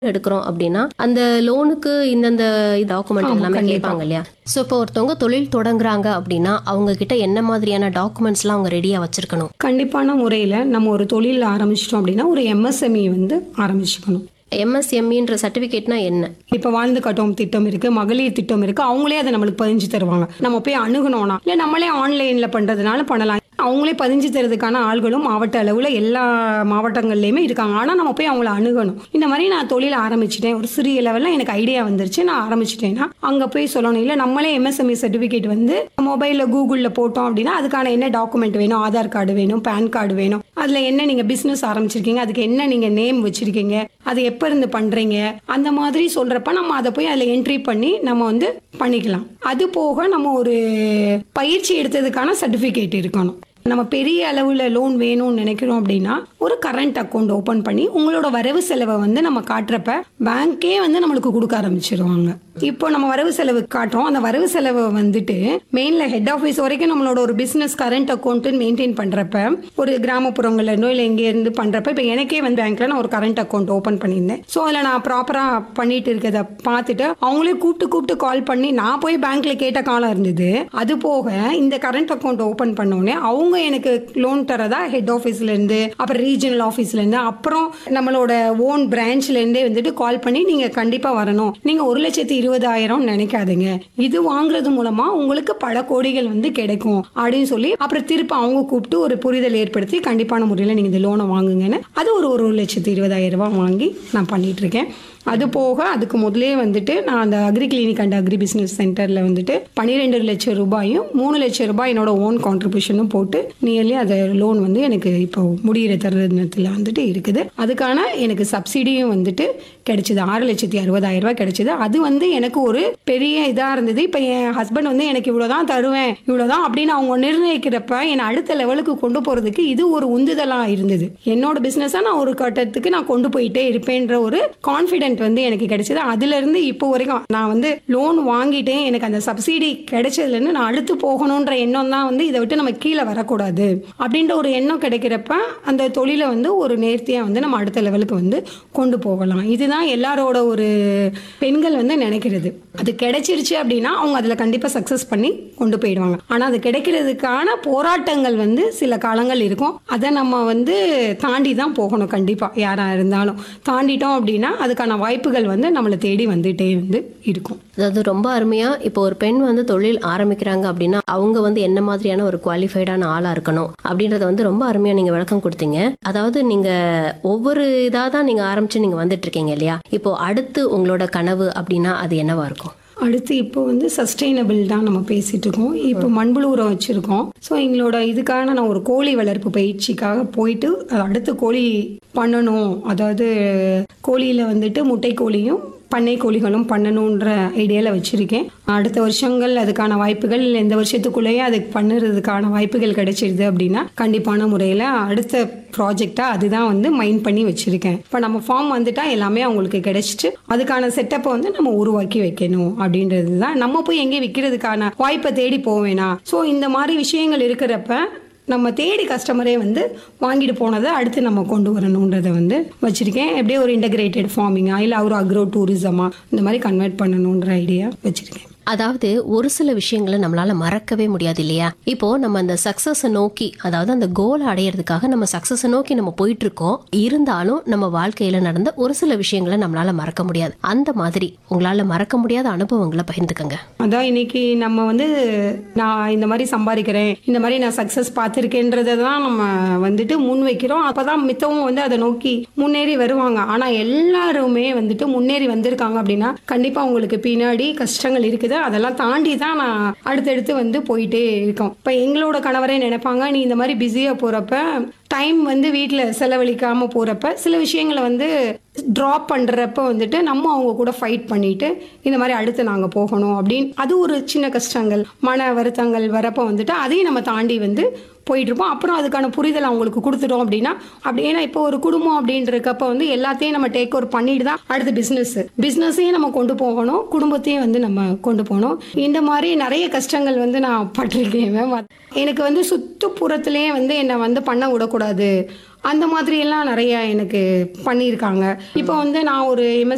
எடுக்கிறோம் அப்படின்னா அந்த லோனுக்கு இந்தந்த டாக்குமெண்ட் ஆமா, எல்லாமே கண்டிப்பா. கேட்பாங்க இல்லையா ஸோ இப்போ ஒருத்தவங்க தொழில் தொடங்குறாங்க அப்படின்னா அவங்க கிட்ட என்ன மாதிரியான டாக்குமெண்ட்ஸ்லாம் அவங்க ரெடியா வச்சிருக்கணும் கண்டிப்பான முறையில் நம்ம ஒரு தொழில் ஆரம்பிச்சிட்டோம் அப்படின்னா ஒரு எம்எஸ்எம்இ வந்து ஆரம்பிச்சுக்கணும் எம்எஸ்எம்இன்ற சர்டிஃபிகேட்னா என்ன இப்போ வாழ்ந்து கட்டும் திட்டம் இருக்கு மகளிர் திட்டம் இருக்கு அவங்களே அதை நம்மளுக்கு பதிஞ்சு தருவாங்க நம்ம போய் அணுகணும்னா இல்லை நம்மளே ஆன்லைன்ல பண்றதுனால பண்ணலாம் அவங்களே பதிஞ்சு தரதுக்கான ஆள்களும் மாவட்ட அளவில் எல்லா மாவட்டங்கள்லையுமே இருக்காங்க ஆனால் நம்ம போய் அவங்கள அணுகணும் இந்த மாதிரி நான் தொழில் ஆரம்பிச்சிட்டேன் ஒரு சிறிய லெவலில் எனக்கு ஐடியா வந்துருச்சு நான் ஆரம்பிச்சிட்டேன்னா அங்கே போய் சொல்லணும் இல்லை நம்மளே எம்எஸ்எம்இ சர்டிஃபிகேட் வந்து மொபைலில் கூகுளில் போட்டோம் அப்படின்னா அதுக்கான என்ன டாக்குமெண்ட் வேணும் ஆதார் கார்டு வேணும் பேன் கார்டு வேணும் அதில் என்ன நீங்கள் பிஸ்னஸ் ஆரம்பிச்சிருக்கீங்க அதுக்கு என்ன நீங்கள் நேம் வச்சிருக்கீங்க அது எப்போ இருந்து பண்ணுறீங்க அந்த மாதிரி சொல்கிறப்ப நம்ம அதை போய் அதில் என்ட்ரி பண்ணி நம்ம வந்து பண்ணிக்கலாம் அது போக நம்ம ஒரு பயிற்சி எடுத்ததுக்கான சர்டிஃபிகேட் இருக்கணும் நம்ம பெரிய அளவில் லோன் வேணும்னு நினைக்கிறோம் அப்படின்னா ஒரு கரண்ட் அக்கௌண்ட் ஓப்பன் பண்ணி உங்களோட வரவு செலவை வந்து நம்ம காட்டுறப்ப பேங்க்கே வந்து நம்மளுக்கு கொடுக்க ஆரம்பிச்சிருவாங்க இப்போ நம்ம வரவு செலவு காட்டுறோம் அந்த வரவு செலவை வந்துட்டு மெயினில் ஹெட் ஆஃபீஸ் வரைக்கும் நம்மளோட ஒரு பிஸ்னஸ் கரண்ட் அக்கௌண்ட்டு மெயின்டைன் பண்ணுறப்ப ஒரு கிராமப்புறங்கள்ல இருந்தோ இல்லை எங்கேருந்து பண்ணுறப்ப இப்போ எனக்கே வந்து பேங்க்ல நான் ஒரு கரண்ட் அக்கௌண்ட் ஓப்பன் பண்ணியிருந்தேன் ஸோ அதில் நான் ப்ராப்பராக பண்ணிட்டு இருக்கிறத பார்த்துட்டு அவங்களே கூப்பிட்டு கூப்பிட்டு கால் பண்ணி நான் போய் பேங்க்ல கேட்ட காலம் இருந்தது அது போக இந்த கரண்ட் அக்கௌண்ட் ஓப்பன் பண்ணோடனே அவங்க எனக்கு லோன் தரதா ஹெட் ஆஃபீஸ்ல இருந்து அப்புறம் ரீஜனல் ஆஃபீஸ்ல இருந்து அப்புறம் நம்மளோட ஓன் பிரான்ச்ல இருந்தே வந்துட்டு கால் பண்ணி நீங்க கண்டிப்பா வரணும் நீங்க ஒரு லட்சத்தி இருபதாயிரம் நினைக்காதீங்க இது வாங்குறது மூலமா உங்களுக்கு பல கோடிகள் வந்து கிடைக்கும் அப்படின்னு சொல்லி அப்புறம் திருப்பி அவங்க கூப்பிட்டு ஒரு புரிதல் ஏற்படுத்தி கண்டிப்பான முறையில் நீங்க இந்த லோனை வாங்குங்கன்னு அது ஒரு ஒரு லட்சத்தி இருபதாயிரம் ரூபாய் வாங்கி நான் பண்ணிட்டு இருக்கேன் அது போக அதுக்கு முதலே வந்துட்டு நான் அந்த agri clinic and agri business சென்டரில் வந்துட்டு பன்னிரெண்டு லட்சம் ரூபாயும் மூணு லட்சம் ரூபாய் என்னோட ஓன் கான்ட்ரிபியூஷனும் போட்டு நியர்லி அதை லோன் வந்து எனக்கு இப்போ முடிகிற தருணத்தில் வந்துட்டு இருக்குது அதுக்கான எனக்கு சப்சிடியும் வந்துட்டு கிடைச்சிது ஆறு லட்சத்தி அறுபதாயிரம் ரூபாய் கிடைச்சிது அது வந்து எனக்கு ஒரு பெரிய இதாக இருந்தது இப்போ என் ஹஸ்பண்ட் வந்து எனக்கு இவ்வளோதான் தருவேன் இவ்வளோதான் அப்படின்னு அவங்க நிர்ணயிக்கிறப்ப என்னை அடுத்த லெவலுக்கு கொண்டு போகிறதுக்கு இது ஒரு உந்துதலாக இருந்தது என்னோட பிஸ்னஸாக நான் ஒரு கட்டத்துக்கு நான் கொண்டு போயிட்டே இருப்பேன்ற ஒரு கான்ஃபிடென்ட் வந்து எனக்கு கிடைச்சது அதுலேருந்து இப்போ வரைக்கும் நான் வந்து லோன் வாங்கிட்டேன் எனக்கு அந்த சப்சிடி கிடைச்சதுலேருந்து நான் அடுத்து போகணுன்ற எண்ணம் தான் வந்து இதை விட்டு நம்ம கீழே வரக்கூடாது அப்படின்ற ஒரு எண்ணம் கிடைக்கிறப்ப அந்த தொழிலை வந்து ஒரு நேர்த்தியாக வந்து நம்ம அடுத்த லெவலுக்கு வந்து கொண்டு போகலாம் இதுதான் எல்லாரோட ஒரு பெண்கள் வந்து நினைக்கிறது அது கிடைச்சிருச்சு அப்படின்னா அவங்க அதில் கண்டிப்பாக சக்ஸஸ் பண்ணி கொண்டு போயிடுவாங்க ஆனால் அது கிடைக்கிறதுக்கான போராட்டங்கள் வந்து சில காலங்கள் இருக்கும் அதை நம்ம வந்து தாண்டி தான் போகணும் கண்டிப்பாக யாராக இருந்தாலும் தாண்டிட்டோம் அப்படின்னா அதுக்கான வாய்ப்புகள் வந்து நம்மளை தேடி வந்துட்டே வந்து இருக்கும் அதாவது ரொம்ப அருமையா இப்போ ஒரு பெண் வந்து தொழில் ஆரம்பிக்கிறாங்க அப்படின்னா அவங்க வந்து என்ன மாதிரியான ஒரு குவாலிஃபைடான ஆளா இருக்கணும் அப்படின்றத வந்து ரொம்ப அருமையா நீங்க விளக்கம் கொடுத்தீங்க அதாவது நீங்க ஒவ்வொரு இதா தான் நீங்க ஆரம்பிச்சு நீங்க வந்துட்டு இருக்கீங்க இல்லையா இப்போ அடுத்து உங்களோட கனவு அப்படின்னா அது என்னவா இருக்கும் அடுத்து இப்போ வந்து சஸ்டைனபிள் தான் நம்ம பேசிட்டு இருக்கோம் இப்போ மண்புழு உரம் வச்சிருக்கோம் ஸோ எங்களோட இதுக்கான நான் ஒரு கோழி வளர்ப்பு பயிற்சிக்காக போயிட்டு அது அடுத்து கோழி பண்ணணும் அதாவது கோழியில் வந்துட்டு முட்டை கோழியும் பண்ணை கோழிகளும் பண்ணணுன்ற ஐடியாவில் வச்சுருக்கேன் அடுத்த வருஷங்கள் அதுக்கான வாய்ப்புகள் இல்லை இந்த வருஷத்துக்குள்ளேயே அதுக்கு பண்ணுறதுக்கான வாய்ப்புகள் கிடைச்சிருது அப்படின்னா கண்டிப்பான முறையில் அடுத்த ப்ராஜெக்டாக அதுதான் வந்து மைண்ட் பண்ணி வச்சுருக்கேன் இப்போ நம்ம ஃபார்ம் வந்துட்டா எல்லாமே அவங்களுக்கு கிடைச்சிட்டு அதுக்கான செட்டப்பை வந்து நம்ம உருவாக்கி வைக்கணும் அப்படின்றது தான் நம்ம போய் எங்கேயும் விற்கிறதுக்கான வாய்ப்பை தேடி போவேனா ஸோ இந்த மாதிரி விஷயங்கள் இருக்கிறப்ப நம்ம தேடி கஸ்டமரே வந்து வாங்கிட்டு போனதை அடுத்து நம்ம கொண்டு வரணுன்றதை வந்து வச்சுருக்கேன் எப்படியே ஒரு இன்டகிரேட்டட் ஃபார்மிங்கா இல்லை ஒரு அக்ரோ டூரிசமா இந்த மாதிரி கன்வெர்ட் பண்ணணுன்ற ஐடியா வச்சுருக்கேன் அதாவது ஒரு சில விஷயங்களை நம்மளால மறக்கவே முடியாது இல்லையா இப்போ நம்ம அந்த சக்சஸை நோக்கி அதாவது அந்த கோலை அடையிறதுக்காக நம்ம சக்சஸை நோக்கி நம்ம போயிட்டு இருக்கோம் இருந்தாலும் நம்ம வாழ்க்கையில நடந்த ஒரு சில விஷயங்களை நம்மளால மறக்க முடியாது அந்த மாதிரி உங்களால மறக்க முடியாத அனுபவங்களை பகிர்ந்துக்கங்க அதான் இன்னைக்கு நம்ம வந்து நான் இந்த மாதிரி சம்பாதிக்கிறேன் இந்த மாதிரி நான் சக்ஸஸ் பார்த்துருக்கேன்றதை தான் நம்ம வந்துட்டு முன் வைக்கிறோம் அப்பதான் மித்தவும் வந்து அதை நோக்கி முன்னேறி வருவாங்க ஆனால் எல்லாருமே வந்துட்டு முன்னேறி வந்திருக்காங்க அப்படின்னா கண்டிப்பாக உங்களுக்கு பின்னாடி கஷ்டங்கள் இருக்குது அதெல்லாம் தாண்டி தான் நான் அடுத்தடுத்து வந்து போயிட்டே இருக்கோம் இப்போ எங்களோட கணவரே நினைப்பாங்க நீ இந்த மாதிரி பிஸியாக போகிறப்ப டைம் வந்து வீட்டில் செலவழிக்காம போகிறப்ப சில விஷயங்களை வந்து ட்ராப் பண்ணுறப்ப வந்துட்டு நம்ம அவங்க கூட ஃபைட் பண்ணிட்டு இந்த மாதிரி அடுத்து நாங்கள் போகணும் அப்படின்னு அது ஒரு சின்ன கஷ்டங்கள் மன வருத்தங்கள் வரப்போ வந்துட்டு அதையும் நம்ம தாண்டி வந்து போயிட்டு இருப்போம் அப்புறம் அதுக்கான புரிதல் அவங்களுக்கு கொடுத்துட்டோம் அப்படின்னா அப்படி ஏன்னா இப்போ ஒரு குடும்பம் அப்படின்றக்கப்ப வந்து எல்லாத்தையும் நம்ம டேக் ஓவர் பண்ணிட்டு தான் அடுத்து பிஸ்னஸ் பிஸ்னஸையும் நம்ம கொண்டு போகணும் குடும்பத்தையும் வந்து நம்ம கொண்டு போகணும் இந்த மாதிரி நிறைய கஷ்டங்கள் வந்து நான் பட்டிருக்கேன் மேம் எனக்கு வந்து சுற்றுப்புறத்துலேயே வந்து என்னை வந்து பண்ண விடக்கூடாது அந்த மாதிரி எல்லாம் நிறைய எனக்கு பண்ணியிருக்காங்க இப்போ வந்து நான் ஒரு எம்எஸ்